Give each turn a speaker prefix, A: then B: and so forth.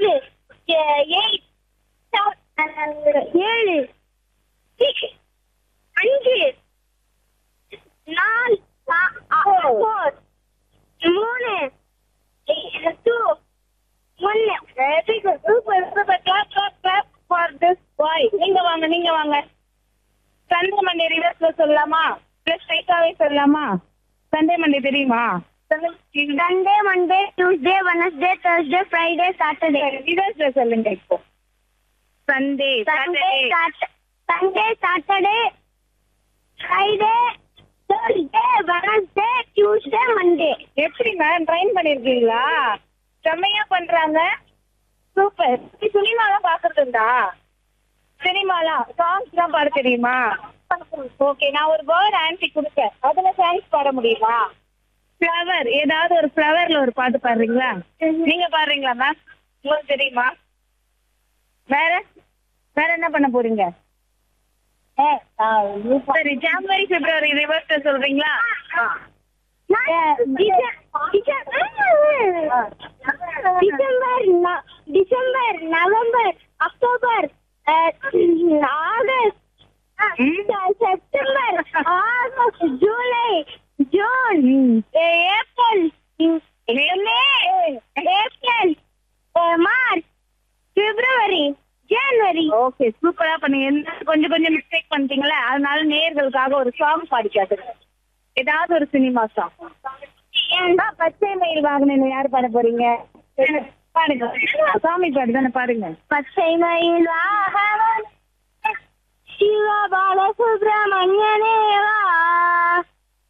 A: ஏழு எயிட் ஏழு சிக்ஸ் அஞ்சு நாலு ஃபோர் மூணு டூ ஒன்னு very good super super clap clap clap for this boy
B: நீங்க வாங்க நீங்க வாங்க சண்டே மண்டே ரிவர்ஸ்ல சொல்லலாமா இல்ல ஸ்ட்ரைட்டாவே சொல்லலாமா சண்டே மண்டே தெரியுமா
A: Sunday Monday Tuesday Wednesday Thursday Friday Saturday
B: ரிவர்ஸ்ல சொல்லுங்க இப்போ Sunday
A: Sunday Sunday Saturday Friday Thursday Wednesday Tuesday Monday
B: எப்படிங்க ட்ரைன் பண்ணிருக்கீங்களா செம்மையா பண்றாங்க சூப்பர் சினிமாலாம் பாக்குறதுண்டா சினிமாலாம் சாங்ஸ் தான் பாட தெரியுமா ஓகே நான் ஒரு வேர்ட் ஆன்சி கொடுப்பேன் அதுல சாங்ஸ் பாட முடியுமா ஃப்ளவர் ஏதாவது ஒரு ஃப்ளவர்ல ஒரு பாட்டு பாடுறீங்களா நீங்க பாடுறீங்களா மேம் உங்களுக்கு தெரியுமா வேற வேற என்ன பண்ண போறீங்க சரி ஜான்வரி பிப்ரவரி ரிவர்ஸ்ல சொல்றீங்களா
A: December December November October August September August July June April May April March February January
B: okay சூப்பரா பண்ணீங்க என்ன கொஞ்சம் கொஞ்சம் மிஸ்டேக் பண்ணிட்டீங்களே அதனால நேயர்களுக்காக ஒரு சாங் பாடிக்காதுங்க ஏதாவது ஒரு சினிமா சாங் பச்சை மயில் வாகனம் யாரு பாட போறீங்க பாடுங்க சாமி பாடு தானே பாடுங்க
A: பச்சை மயில் வாகவன் சிவ பாலசுப்ரமணியனேவா